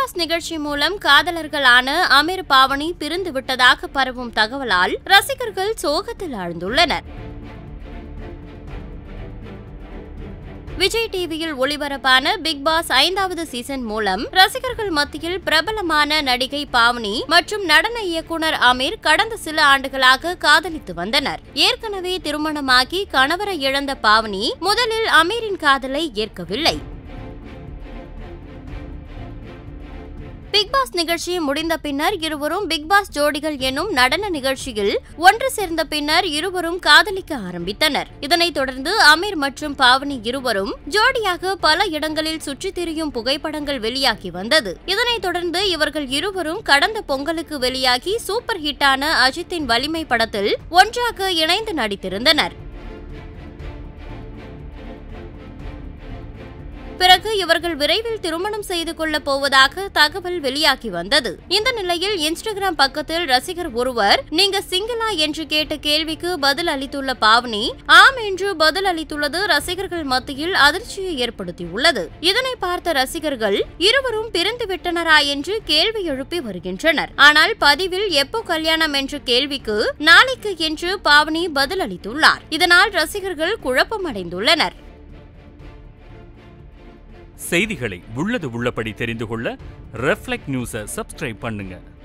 pass நிகழ்ச்சி மூலம் காதலர்களான அமீர் பாவனி பிரிந்து விட்டதாக பரவும் தகவலால் ரசிகர்கள் சோகத்தில் ஆழ்ந்துள்ளனர் விஜய் டிவியில் ஒளிபரப்பான பிக் பாஸ் ஐந்தாவது சீசன் மூலம் ரசிகர்கள் மத்தியில் பிரபலமான நடிகை பாவனி மற்றும் நடன இயக்குனர் அமீர் கடந்த சில ஆண்டுகளாக காதலித்து வந்தனர் ஏற்கனவே திருமணமாகி கணவரை இழந்த பாவனி முதலில் அமீரின் காதலை ஏற்கவில்லை பிக் பாஸ் நிகழ்ச்சி முடிந்த பின்னர் இருவரும் பிக் பாஸ் ஜோடிகள் எனும் நடன நிகழ்ச்சியில் ஒன்று சேர்ந்த பின்னர் இருவரும் காதலிக்க ஆரம்பித்தனர் இதனைத் தொடர்ந்து அமீர் மற்றும் பாவனி இருவரும் ஜோடியாக பல இடங்களில் சுற்றித் திரியும் புகைப்படங்கள் வெளியாகி வந்தது இதனைத் தொடர்ந்து இவர்கள் இருவரும் கடந்த பொங்கலுக்கு வெளியாகி சூப்பர் ஹிட்டான அஜித்தின் வலிமை படத்தில் ஒன்றாக இணைந்து நடித்திருந்தனர் பிறகு இவர்கள் விரைவில் திருமணம் செய்து கொள்ளப் போவதாக தகவல் வெளியாகி வந்தது இந்த நிலையில் இன்ஸ்டாகிராம் பக்கத்தில் ரசிகர் ஒருவர் நீங்க சிங்கிளா என்று கேட்ட கேள்விக்கு பதில் அளித்துள்ள பாவனி ஆம் என்று பதில் அளித்துள்ளது ரசிகர்கள் மத்தியில் அதிர்ச்சியை ஏற்படுத்தியுள்ளது இதனை பார்த்த ரசிகர்கள் இருவரும் பிரிந்து விட்டனரா என்று கேள்வி எழுப்பி வருகின்றனர் ஆனால் பதிவில் எப்போ கல்யாணம் என்ற கேள்விக்கு நாளைக்கு என்று பாவனி பதில் அளித்துள்ளார் இதனால் ரசிகர்கள் குழப்பமடைந்துள்ளனர் செய்திகளை உள்ளது உள்ளபடி தெரிந்து கொள்ள ரெஃப்ளெக்ட் நியூஸை சப்ஸ்கிரைப் பண்ணுங்க